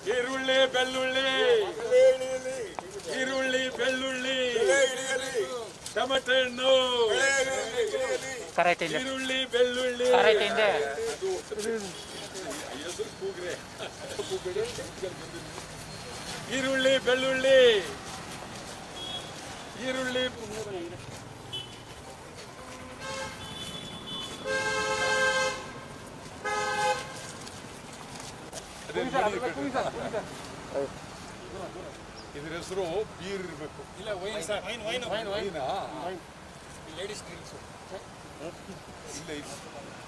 ಈರುಳ್ಳಿ ಬೆಳ್ಳುಳ್ಳಿ ಬೆಲೆ ಇಳಿಯಲಿ ಈರುಳ್ಳಿ ಬೆಳ್ಳುಳ್ಳಿ ಬೆಲೆ ಇಳಿಯಲಿ ಟೊಮೆಟೊ ಹಣ್ಣು ಬೆಲೆ ಇಳಿಯಲಿ ಕರಾಟೆಯಿಂದ ಈರುಳ್ಳಿ ಬೆಳ್ಳುಳ್ಳಿ ಕರಾಟೆಯಿಂದ ಹೆಸರು ಕೂಗ್ರೆ ಈರುಳ್ಳಿ ಬೆಳ್ಳುಳ್ಳಿ ಈರುಳ್ಳಿ ಅದೇ ನೋಡಿ ಕಣ್ರೀ. ಇದ್ರ ಹೆಸರು ಬೀರ್ ಇರಬೇಕು ಇಲ್ಲ wine sir wine wine wine ವೈನಾ ಲೇಡೀಸ್ ಇಲ್ಲ ಇಲ್ಲ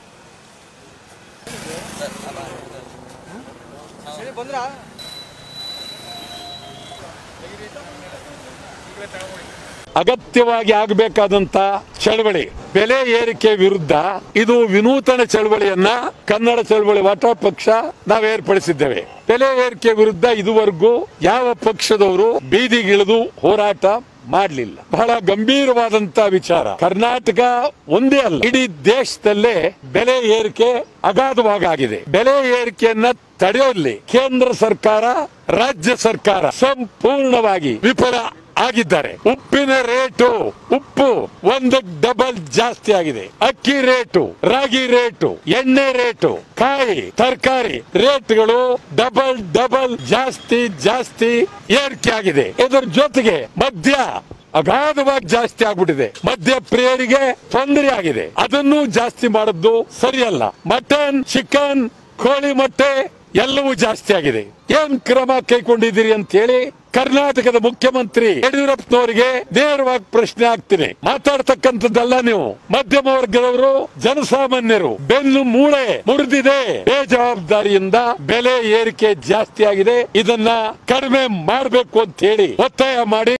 ಅಗತ್ಯವಾಗಿ ಆಗಬೇಕಾದಂತ ಚಳವಳಿ ಬೆಲೆ ಏರಿಕೆ ವಿರುದ್ಧ ಇದು ವಿನೂತನ ಚಳವಳಿಯನ್ನ ಕನ್ನಡ ಚಳವಳಿ ವಾಟ ಪಕ್ಷ ನಾವು ಏರ್ಪಡಿಸಿದ್ದೇವೆ ಬೆಲೆ ಏರಿಕೆ ವಿರುದ್ಧ ಇದುವರೆಗೂ ಯಾವ ಪಕ್ಷದವರು ಬೀದಿಗಿಳಿದು ಹೋರಾಟ ಮಾಡಲಿಲ್ಲ ಬಹಳ ಗಂಭೀರವಾದಂತ ವಿಚಾರ ಕರ್ನಾಟಕ ಒಂದೇ ಅಲ್ಲ ಇಡೀ ದೇಶದಲ್ಲೇ ಬೆಲೆ ಏರಿಕೆ ಅಗಾಧವಾಗಿದೆ ಬೆಲೆ ಏರಿಕೆಯನ್ನ ತಡೆಯುವಲ್ಲಿ ಕೇಂದ್ರ ಸರ್ಕಾರ ರಾಜ್ಯ ಸರ್ಕಾರ ಸಂಪೂರ್ಣವಾಗಿ ವಿಫಲ ಆಗಿದ್ದಾರೆ ಉಪ್ಪಿನ ರೇಟು ಉಪ್ಪು ಒಂದು ಡಬಲ್ ಜಾಸ್ತಿ ಆಗಿದೆ ಅಕ್ಕಿ ರೇಟು ರಾಗಿ ರೇಟು ಎಣ್ಣೆ ರೇಟು ಕಾಯಿ ತರಕಾರಿ ರೇಟ್ಗಳು ಡಬಲ್ ಡಬಲ್ ಜಾಸ್ತಿ ಜಾಸ್ತಿ ಏರಿಕೆ ಆಗಿದೆ ಇದರ ಜೊತೆಗೆ ಮದ್ಯ ಅಗಾಧವಾಗಿ ಜಾಸ್ತಿ ಆಗ್ಬಿಟ್ಟಿದೆ ಮದ್ಯ ಪ್ರಿಯರಿಗೆ ತೊಂದರೆ ಆಗಿದೆ ಅದನ್ನು ಜಾಸ್ತಿ ಮಾಡದ್ದು ಸರಿಯಲ್ಲ ಮಟನ್ ಚಿಕನ್ ಕೋಳಿ ಮೊಟ್ಟೆ ಎಲ್ಲವೂ ಜಾಸ್ತಿ ಆಗಿದೆ ಏನ್ ಕ್ರಮ ಕೈಗೊಂಡಿದ್ದೀರಿ ಅಂತ ಹೇಳಿ ಕರ್ನಾಟಕದ ಮುಖ್ಯಮಂತ್ರಿ ಯಡಿಯೂರಪ್ಪನವರಿಗೆ ನೇರವಾಗಿ ಪ್ರಶ್ನೆ ಹಾಕ್ತೀನಿ ಮಾತಾಡ್ತಕ್ಕಂಥದ್ದಲ್ಲ ನೀವು ಮಧ್ಯಮ ವರ್ಗದವರು ಜನಸಾಮಾನ್ಯರು ಬೆನ್ನು ಮೂಳೆ ಮುರಿದಿದೆ ಬೇಜವಾಬ್ದಾರಿಯಿಂದ ಬೆಲೆ ಏರಿಕೆ ಜಾಸ್ತಿ ಆಗಿದೆ ಇದನ್ನ ಕಡಿಮೆ ಮಾಡಬೇಕು ಅಂತ ಹೇಳಿ ಒತ್ತಾಯ ಮಾಡಿ